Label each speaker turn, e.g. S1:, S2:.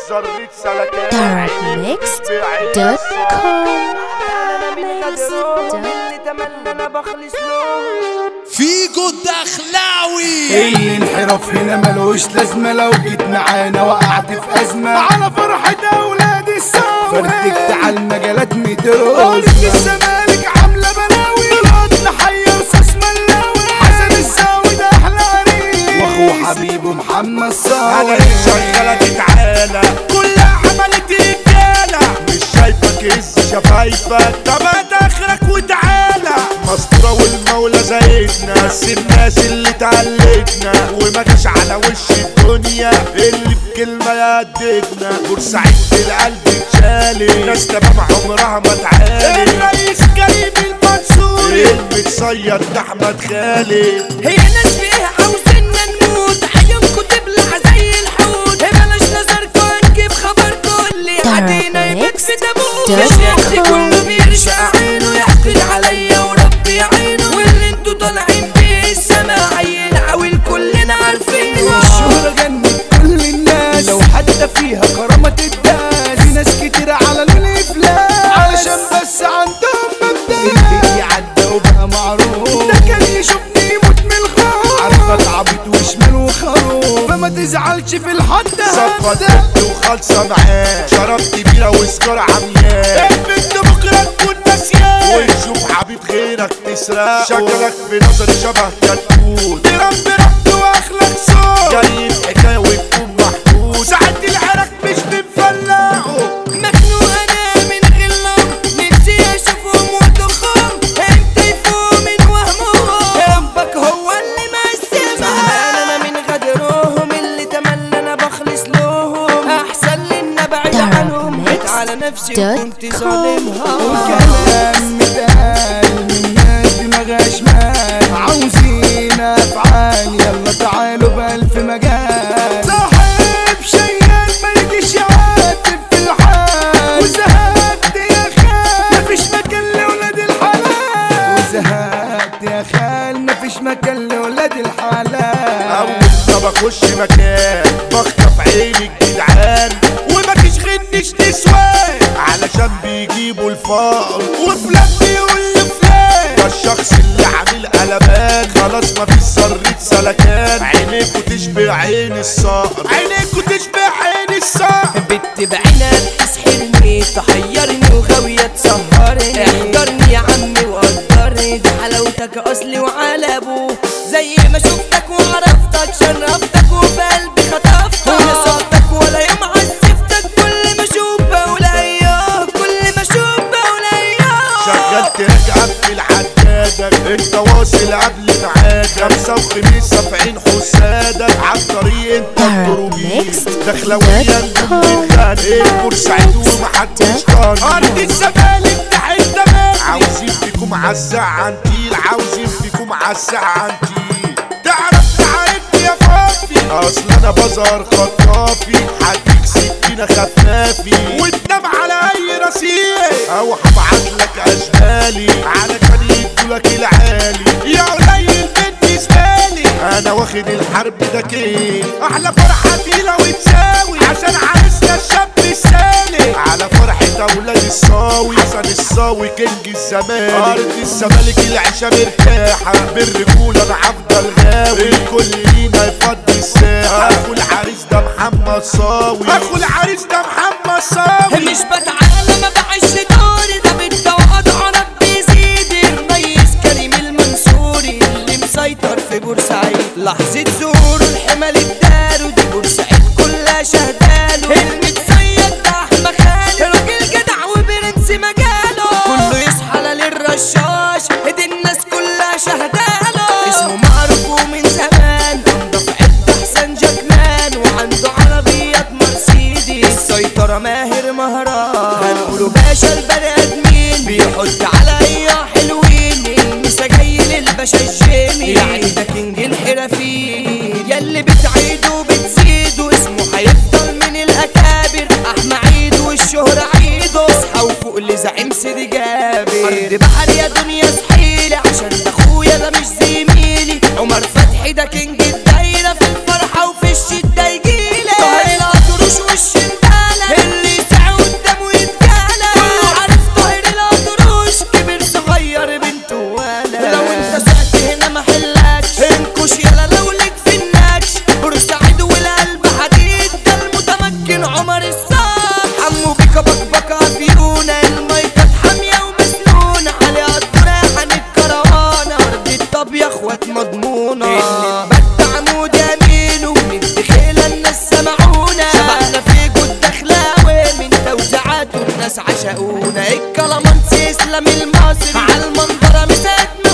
S1: ذرة سلكان
S2: فيجو الدخلاوي
S3: الانحراف هنا ملوش لازمة لو جيت معانا وقعت في أزمة على فرحة أولاد السوق فردكت على المجالات متروس الزمالك عاملة بلاوي طلعت نحير ساس ملاوي حسن الساوي ده أحلى عريس وأخوه حبيبه محمد
S1: انا
S3: صاوي
S1: شغالة تتعالى كلها عملت رجالة مش شايفك هز شفايفك طب هات اخرك وتعالى مسطورة والمولى زايدنا بس الناس اللي تعلتنا وما جاش على وش الدنيا اللي بكلمة يهددنا بورسعيد القلب اتشالي ناس تمام عمرها ما تعالي الرئيس كريم المنصوري المتصيد ده احمد خالد
S4: هي ناس فيها عاوزيننا نموت عيونكوا تبلع زي الحوت هي بلاش نظركوا نجيب خبركوا اللي عدينا يبات في تابوت مش يحكي كله بيرشق عينه يحقد عليا وربي يعينه واللي انتوا طالعين بيه السما عين عويل كلنا عارفينه
S3: الشهرة جنت كل الناس لو حتى فيها كرامة تداس في ناس كتير على الافلاس علشان بس عندهم مبدأ اللي يعدى وبقى معروف ده كان يشوفني يموت من الخوف عارفك عبيط وشمال وخروف فما تزعلش في الحد
S1: صفت بنت وخالصة معاه شرب كبيرة وسكر عمياء البنت بكرة تكون ناسياه ونشوف حبيب غيرك تسرقه شكلك في نظري شبه كتكوت رب رب واخلق صوت جاي في حكاية وتكون محبوس ساعات العرق مش بنفلقه
S4: مخنوق انا من غلهم نفسي اشوفهم وتخهم امتى يفوق من وهمهم ربك هو اللي مقسمها انا من غدرهم اللي تملى انا بخلص لهم احسن لي ان ابعد عنهم جيت على نفسي وكنت ظالمها
S3: وكلام متقال من ناس دماغها شمال عاوزين افعال يلا تعالوا بألف مجال صاحب شيال ما يجيش يعاتب في الحال وزهقت يا خال مفيش مكان لولاد الحلال وزهقت يا خال مفيش مكان لولاد الحلال
S1: اول ما بخش مكان بخطف عيني الجدعان ومفيش غنش نسوان علشان بيجيبوا الفقر وفلان بيقول لفلان ده الشخص اللي عامل قلبان خلاص مفيش ذرة سلكان عينيكوا تشبه عين الصقر عينيكوا تشبه عين الصقر
S4: بنت بعينها تسحرني تحيرني وغاوية تسهرني احضرني يا عمي وقدرني ده حلاوتك اصلي وعلى ابوه زي ما شفتك وعرفتك شرفتك وفي قلبي خطفتك نصفتك ولا يوم عزفتك كل ما اشوف بقول اياه كل ما اشوف بقول اياه
S1: شغلت رجعك في العدادك انت واصل قبل ميعادك خمسة وخميس سبعين حسادك عالطريق انت الضروبين دخلوية الخان ايه بورسعيد ومحدش طان ارض الزمالك تحت دماغي عاوزين فيكم عالساعة عنتيل عاوزين فيكم عالساعة عنتيل تعرف تعاركني يا فافي اصل انا بظهر خطافي هديك سكينة خفافي وتنام على اي رصيف او هبعت لك اشبالي علشان يدولك العالي يا قليل بالنسبة لي انا واخد الحرب ده كيف احلى فرحة فينا وتساوي عشان عرسنا الشاب السالي على فرحة اولاد الصاوي حسن الصاوي كينج الزمان ارض الزمالك العيشة مرتاحة بالرجولة انا هفضل غاوي الكل لينا يفضي الساحة اخو العريس ده محمد صاوي اخو العريس ده محمد صاوي
S4: مش بتعالى ما بعيش دوري ده بالتوعد عرب بيزيد الريس كريم المنصوري اللي مسيطر في بورسعيد لحظة ظهور الحمل الدار ودي بورسعيد كلها شهداله المتصيد ده احمد خالد راجل جدع وبرنس مجاله كله يصحى للرشاش ايدي الناس كلها شهداله اسمه معروف ومن زمان انضف عد احسن جاكمان وعنده عربيات مرسيدس السيطرة ماهر مهران هنقوله باشا البني ادمين بيحط على اي حلوين المسا جاي للباشا الجيمي يعني ده كينج الحرفيين ياللي بتعيده وبتزيده اسمه هيفضل من الاكابر احمى عيد والشهرة عيده اصحى وفوق لزعيم سيدي جابر ارض بحر يا دنيا صحيلي عشان ده اخويا ده مش زميلي عمر فتحي ده كينج الدايرة في الفرحة وفي الشدة يجيلي ظهر العطروش والشندة ناس عشقونا الكلامانس اسلام المصري عالمنظرة مسات